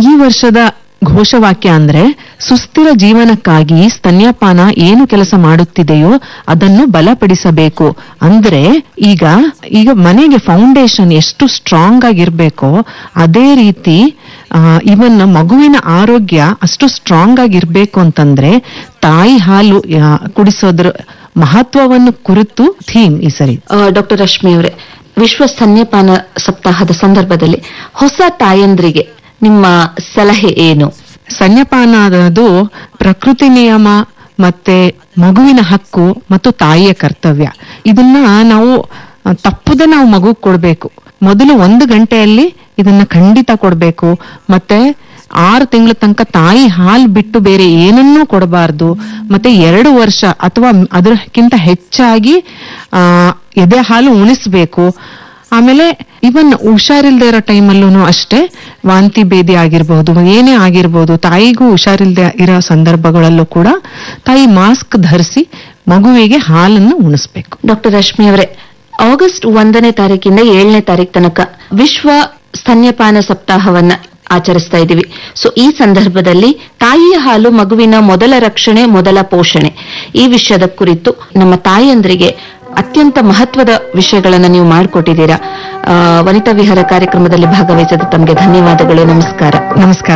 ಈ ವರ್ಷದ ಘೋಷವಾಕ್ಯ ಅಂದ್ರೆ ಸುಸ್ಥಿರ ಜೀವನಕ್ಕಾಗಿ ಸ್ತನ್ಯಪಾನ ಏನು ಕೆಲಸ ಮಾಡುತ್ತಿದೆಯೋ ಅದನ್ನು ಬಲಪಡಿಸಬೇಕು ಅಂದ್ರೆ ಈಗ ಈಗ ಮನೆಗೆ ಫೌಂಡೇಶನ್ ಎಷ್ಟು ಸ್ಟ್ರಾಂಗ್ ಆಗಿರ್ಬೇಕೋ ಅದೇ ರೀತಿ ಇವನ್ ಮಗುವಿನ ಆರೋಗ್ಯ ಅಷ್ಟು ಸ್ಟ್ರಾಂಗ್ ಆಗಿರ್ಬೇಕು ಅಂತಂದ್ರೆ ತಾಯಿ ಹಾಲು ಆ, ಕುಡಿಸೋದ್ರ ಮಹತ್ವವನ್ನು ಕುರಿತು ಥೀಮ್ ಈ ಸರಿ ಡಾಕ್ಟರ್ ರಶ್ಮಿ ಅವರೇ ವಿಶ್ವ ಸ್ತನ್ಯಪಾನ ಸಪ್ತಾಹದ ಸಂದರ್ಭದಲ್ಲಿ ಹೊಸ ತಾಯಂದ್ರಿಗೆ ನಿಮ್ಮ ಸಲಹೆ ಏನು ಸ್ತನ್ಯಪಾನ ಅನ್ನೋದು ಪ್ರಕೃತಿ ನಿಯಮ ಮತ್ತೆ ಮಗುವಿನ ಹಕ್ಕು ಮತ್ತು ತಾಯಿಯ ಕರ್ತವ್ಯ ಇದನ್ನ ನಾವು ಆ, ತಪ್ಪದೆ ನಾವು ಮಗು ಕೊಡ್ಬೇಕು ಮೊದಲು ಒಂದು ಗಂಟೆಯಲ್ಲಿ ಇದನ್ನ ಖಂಡಿತ ಕೊಡ್ಬೇಕು ಮತ್ತೆ ಆರು ತಿಂಗಳ ತನಕ ತಾಯಿ ಹಾಲು ಬಿಟ್ಟು ಬೇರೆ ಏನನ್ನೂ ಕೊಡಬಾರ್ದು ಮತ್ತೆ ಎರಡು ವರ್ಷ ಅಥವಾ ಅದಕ್ಕಿಂತ ಹೆಚ್ಚಾಗಿ ಆ ಎದೆ ಹಾಲು ಉಣಿಸ್ಬೇಕು ಆಮೇಲೆ ಇವನ್ ಹುಷಾರಿಲ್ದೇ ಇರೋ ಟೈಮಲ್ಲೂ ಅಷ್ಟೇ ವಾಂತಿ ಭೇದಿ ಆಗಿರ್ಬಹುದು ಏನೇ ಆಗಿರ್ಬೋದು ತಾಯಿಗೂ ಹುಷಾರಿಲ್ದೆ ಇರೋ ಸಂದರ್ಭಗಳಲ್ಲೂ ಕೂಡ ತಾಯಿ ಮಾಸ್ಕ್ ಧರಿಸಿ ಮಗುವಿಗೆ ಹಾಲನ್ನು ಉಣಿಸ್ಬೇಕು ಡಾಕ್ಟರ್ ರಶ್ಮಿ ಅವರೇ ಆಗಸ್ಟ್ ಒಂದನೇ ತಾರೀಕಿಂದ ಏಳನೇ ತಾರೀಕು ತನಕ ವಿಶ್ವ ಸ್ತನ್ಯಪಾನ ಸಪ್ತಾಹವನ್ನ ಆಚರಿಸ್ತಾ ಇದ್ದೀವಿ ಸೊ ಈ ಸಂದರ್ಭದಲ್ಲಿ ತಾಯಿಯ ಹಾಲು ಮಗುವಿನ ಮೊದಲ ರಕ್ಷಣೆ ಮೊದಲ ಪೋಷಣೆ ಈ ವಿಷಯದ ಕುರಿತು ನಮ್ಮ ತಾಯಿಯಂದ್ರಿಗೆ ಅತ್ಯಂತ ಮಹತ್ವದ ವಿಷಯಗಳನ್ನ ನೀವು ಮಾಡಿಕೊಟ್ಟಿದ್ದೀರಾ ಆ, ವನಿತಾ ವಿಹಾರ ಕಾರ್ಯಕ್ರಮದಲ್ಲಿ ಭಾಗವಹಿಸಿದ ತಮಗೆ ಧನ್ಯವಾದಗಳು ನಮಸ್ಕಾರ ನಮಸ್ಕಾರ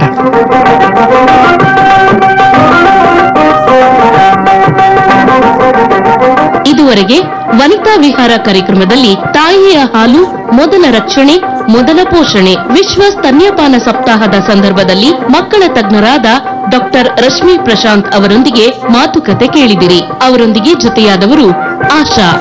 ಇದುವರೆಗೆ ವನಿತಾ ವಿಹಾರ ಕಾರ್ಯಕ್ರಮದಲ್ಲಿ ತಾಯಿಯ ಹಾಲು ಮೊದಲ ರಕ್ಷಣೆ ಮೊದಲ ಪೋಷಣೆ ವಿಶ್ವ ಸ್ತನ್ಯಪಾನ ಸಪ್ತಾಹದ ಸಂದರ್ಭದಲ್ಲಿ ಮಕ್ಕಳ ತಜ್ಞರಾದ ಡಾಕ್ಟರ್ ರಶ್ಮಿ ಪ್ರಶಾಂತ್ ಅವರೊಂದಿಗೆ ಮಾತುಕತೆ ಕೇಳಿದಿರಿ ಅವರೊಂದಿಗೆ ಜೊತೆಯಾದವರು ಆಶಾ